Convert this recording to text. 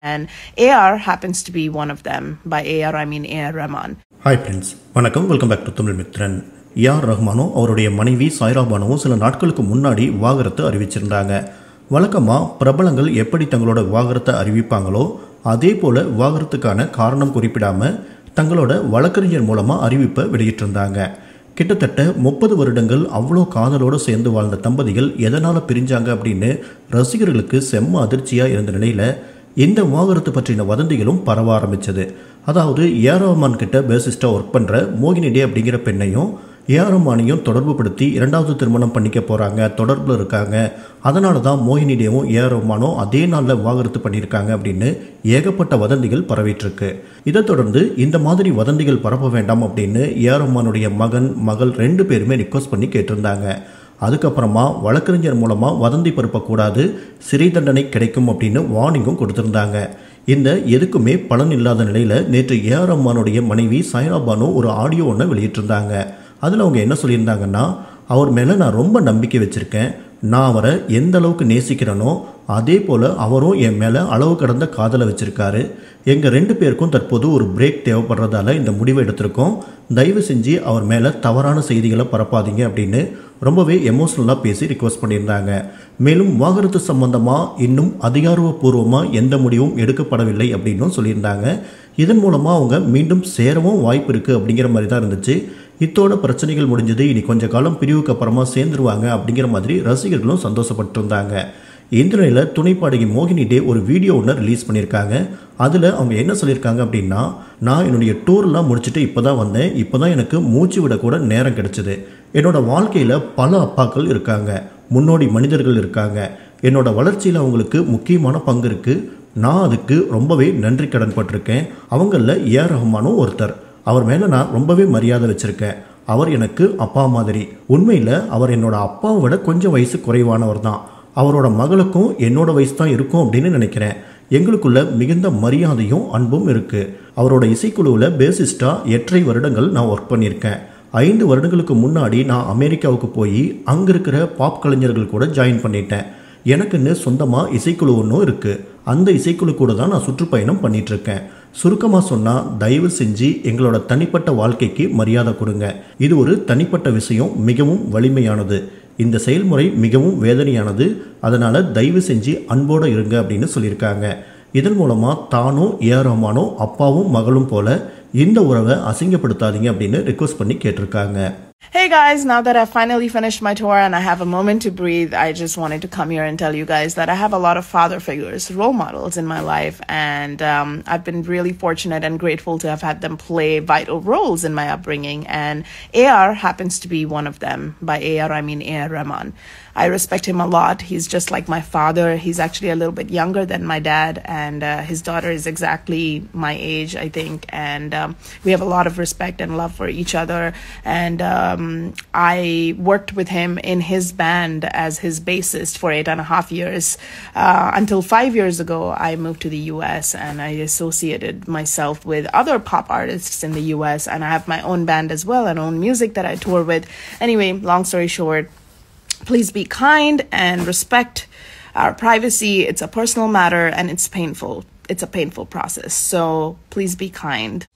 And AR happens to be one of them. By AR, I mean AR Rahman. Hi friends வணக்கம் welcome back to Tamil Mithran AR ரஹ்மானும் அவருடைய மனைவி சாய்ரா பானுவும் சில நாட்களுக்கு முன்னாடி விவாகரத்து அறிவிச்சிருந்தாங்க வழக்கமாக பிரபலங்கள் எப்படி தங்களோட விவாகரத்தை அறிவிப்பாங்களோ அதே போல் விவாகரத்துக்கான காரணம் குறிப்பிடாம தங்களோட வழக்கறிஞர் மூலமாக அறிவிப்பை வெளியிட்டிருந்தாங்க கிட்டத்தட்ட முப்பது வருடங்கள் அவ்வளோ காதலோடு சேர்ந்து வாழ்ந்த தம்பதிகள் எதனால் பிரிஞ்சாங்க அப்படின்னு ரசிகர்களுக்கு செம்ம அதிர்ச்சியாக இருந்த நிலையில் இந்த விவாகரத்து பற்றின வதந்திகளும் பரவ ஆரம்பிச்சது அதாவது ஏஆர் ரஹ்மான் கிட்ட பேசிஸ்டாக ஒர்க் பண்ணுற மோகினி டே அப்படிங்கிற பெண்ணையும் ஏஆர் ரஹ்மானையும் தொடர்பு படுத்தி இரண்டாவது திருமணம் பண்ணிக்க போகிறாங்க தொடர்பில் இருக்காங்க அதனால தான் மோகினி டேவும் ஏஆர் ரஹ்மானும் அதே நாளில் விவாகரத்து பண்ணியிருக்காங்க அப்படின்னு ஏகப்பட்ட வதந்திகள் பரவிட்டுருக்கு இதை தொடர்ந்து இந்த மாதிரி வதந்திகள் பரப்ப வேண்டாம் அப்படின்னு ஏஆர் ரஹ்மானுடைய மகன் மகள் ரெண்டு பேருமே ரிக்வஸ்ட் பண்ணி கேட்டிருந்தாங்க அதுக்கப்புறமா வழக்கறிஞர் மூலமாக வதந்தி பரப்பக்கூடாது சிறை தண்டனை கிடைக்கும் அப்படின்னு வார்னிங்கும் கொடுத்துருந்தாங்க இந்த எதுக்குமே பலன் இல்லாத நிலையில் நேற்று ஏஆர் ரஹ்மானுடைய மனைவி சாய்ரா பானு ஒரு ஆடியோ ஒன்று வெளியிட்டிருந்தாங்க அதில் அவங்க என்ன சொல்லியிருந்தாங்கன்னா அவர் மேலே நான் ரொம்ப நம்பிக்கை வச்சுருக்கேன் நான் அவரை எந்த அளவுக்கு நேசிக்கிறேனோ அதே போல் அவரும் என் மேலே அளவு கடந்த காதலை வச்சுருக்காரு எங்கள் ரெண்டு பேருக்கும் தற்போது ஒரு பிரேக் தேவைப்படுறதால இந்த முடிவை எடுத்திருக்கோம் தயவு செஞ்சு அவர் மேலே தவறான செய்திகளை பரப்பாதீங்க அப்படின்னு ரொம்பவே எமோஷ்னலாக பேசி ரிக்வஸ்ட் பண்ணியிருந்தாங்க மேலும் விவாகரத்து சம்பந்தமாக இன்னும் அதிகாரப்பூர்வமாக எந்த முடிவும் எடுக்கப்படவில்லை அப்படின்னும் சொல்லியிருந்தாங்க இதன் மூலமாக அவங்க மீண்டும் சேரவும் வாய்ப்பு இருக்குது அப்படிங்கிற மாதிரி தான் இருந்துச்சு இத்தோட பிரச்சனைகள் முடிஞ்சது இனி கொஞ்ச காலம் பிரிவுக்கு அப்புறமா சேர்ந்துருவாங்க அப்படிங்கிற மாதிரி ரசிகர்களும் சந்தோஷப்பட்டிருந்தாங்க இந்த நிலையில் துணைப்பாடகி மோகினி டே ஒரு வீடியோ ஒன்று ரிலீஸ் பண்ணியிருக்காங்க அதில் அவங்க என்ன சொல்லியிருக்காங்க அப்படின்னா நான் என்னுடைய டூர்லாம் முடிச்சுட்டு இப்போ தான் வந்தேன் இப்போ தான் எனக்கு மூச்சு விடக்கூட நேரம் கிடச்சிது என்னோட வாழ்க்கையில் பல அப்பாக்கள் இருக்காங்க முன்னோடி மனிதர்கள் இருக்காங்க என்னோட வளர்ச்சியில் அவங்களுக்கு முக்கியமான பங்கு இருக்குது நான் அதுக்கு ரொம்பவே நன்றி கடன் பட்டிருக்கேன் அவங்களில் ஏஆர் ரஹ்மானும் ஒருத்தர் அவர் மேலே நான் ரொம்பவே மரியாதை வச்சுருக்கேன் அவர் எனக்கு அப்பா மாதிரி உண்மையில் அவர் என்னோட அப்பாவை விட கொஞ்சம் வயசு குறைவானவர் தான் அவரோட மகளுக்கும் என்னோட வயசு தான் இருக்கும் அப்படின்னு நினைக்கிறேன் எங்களுக்குள்ள மிகுந்த மரியாதையும் அன்பும் இருக்குது அவரோட இசைக்குழுவில் பேசிஸ்டாக எட்டரை வருடங்கள் நான் ஒர்க் பண்ணியிருக்கேன் ஐந்து வருடங்களுக்கு முன்னாடி நான் அமெரிக்காவுக்கு போய் அங்கே இருக்கிற பாப் கலைஞர்கள் கூட ஜாயின் பண்ணிட்டேன் எனக்குன்னு சொந்தமாக இசைக்குழு ஒன்றும் இருக்குது அந்த இசைக்குழு கூட தான் நான் சுற்றுப்பயணம் பண்ணிகிட்ருக்கேன் சுருக்கமாக சொன்னால் தயவு செஞ்சு எங்களோட தனிப்பட்ட வாழ்க்கைக்கு மரியாதை கொடுங்க இது ஒரு தனிப்பட்ட விஷயம் மிகவும் வலிமையானது இந்த செயல்முறை மிகவும் வேதனையானது அதனால் தயவு செஞ்சு அன்போடு இருங்க அப்படின்னு சொல்லியிருக்காங்க இதன் மூலமாக தானும் ஏஆர் ரஹ்மானும் அப்பாவும் மகளும் போல இந்த உறவை அசிங்கப்படுத்தாதீங்க அப்படின்னு ரிக்வஸ்ட் பண்ணி கேட்டிருக்காங்க Hey guys, now that I've finally finished my tour and I have a moment to breathe, I just wanted to come here and tell you guys that I have a lot of father figures, role models in my life, and um, I've been really fortunate and grateful to have had them play vital roles in my upbringing. And AR happens to be one of them. By AR, I mean AR Rahman. I respect him a lot. He's just like my father. He's actually a little bit younger than my dad, and uh, his daughter is exactly my age, I think. And um, we have a lot of respect and love for each other. And um, I worked with him in his band as his bassist for eight and a half years uh, until five years ago. I moved to the US and I associated myself with other pop artists in the US, and I have my own band as well and own music that I tour with. Anyway, long story short, please be kind and respect our privacy. It's a personal matter and it's painful. It's a painful process. So please be kind.